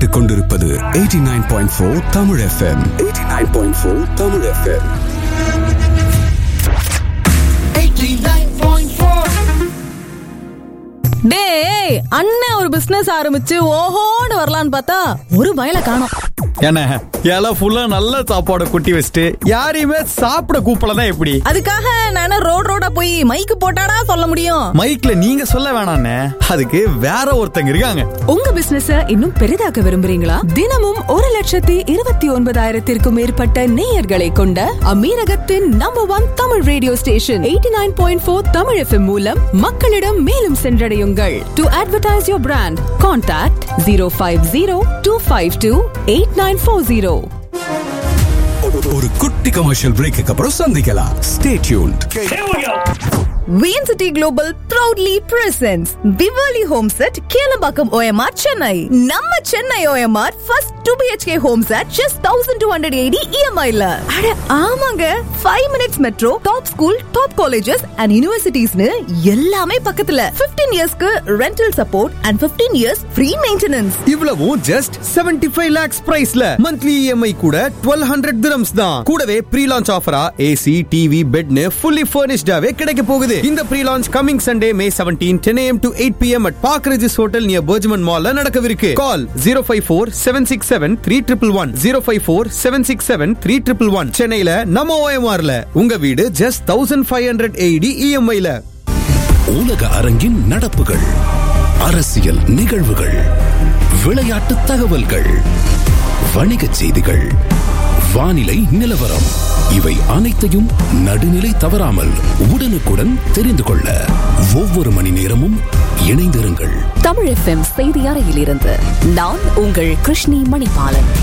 கேட்டுக்கொண்டிருப்பது 89.4 Tamil FM 89.4 Tamil FM 89.4 டேய் அண்ணன் ஒரு பிசினஸ் ஆரம்பிச்சு ஓஹோன்னு வரலான்னு பார்த்தா ஒரு பயல காணோம் என்ன இலை ஃபுல்லா நல்ல சாப்பாடு கொட்டி வச்சுட்டு யாரையுமே சாப்பிட கூப்பிடலாம் எப்படி அதுக்காக நானே ரோட் ரோடா போய் மைக்கு போட்டாடா சொல்ல முடியும் மைக்ல நீங்க சொல்ல வேணாண்ணே அதுக்கு வேற ஒருத்தங்க இருக்காங்க உங்க பிசினஸ இன்னும் பெரிதாக்க விரும்புறீங்களா தினமும் ஒரு லட்சத்தி இருபத்தி ஒன்பதாயிரத்திற்கும் மேற்பட்ட நேயர்களை கொண்ட அமீரகத்தின் number one Tamil radio station eighty nine point four Tamil FM மூலம் மக்களிடம் மேலும் சென்றடையுங்கள் to advertise your brand contact zero five zero two five two eight nine four zero ஒரு குட்டி கமர்ஷியல் பிரேக்கு அப்புறம் சந்திக்கலாம் stay tuned VN City global proudly presents Diwali home set Kelambakkam OMR Chennai நம்ம Chennai OMR first two BHK home set just thousand two hundred eighty இஎம்ஐல அட ஆமாங்க five minutes metro top school top colleges and யூனிவர்சிட்டிஸ்னு எல்லாமே பக்கத்துல 15 இயர்ஸ்க்கு rental support and 15 years free maintenance இவ்வளவும் just 75 five lakhs பிரைஸ்ல மந்த்லி இஎம்ஐ கூட டுவெல் ஹண்ட்ரட் திரம்ஸ் தான் கூடவே ப்ரீ லான்ச் ஆஃபரா ஏசி டிவி பெட்னு ஃபுல்லி ஃபர்னிஷ்டாவே கிடைக்க போகுது இந்த pre launch coming Sunday May seventeen ten AM to eight PM at Park Regis hotel near BurJuman மால்ல நடக்கவிருக்கு call zero five four seven six seven three triple one zero five four seven six seven three triple one சென்னையில நம்ம ஓஎம்ஆர்ல உங்க வீடு just thousand five hundred eighty இஎம்ஐல உலக அரங்கின் நடப்புகள் அரசியல் நிகழ்வுகள் விளையாட்டு தகவல்கள் வணிகச் செய்திகள் வானிலை நிலவரம் இவை அனைத்தையும் நடுநிலை தவறாமல் உடனுக்குடன் தெரிந்து கொள்ள ஒவ்வொரு மணி நேரமும் இணைந்திருங்கள் தமிழ் எஃப்எம் செய்தி அறையிலிருந்து நான் உங்கள் கிருஷ்ணி மணிபாலன்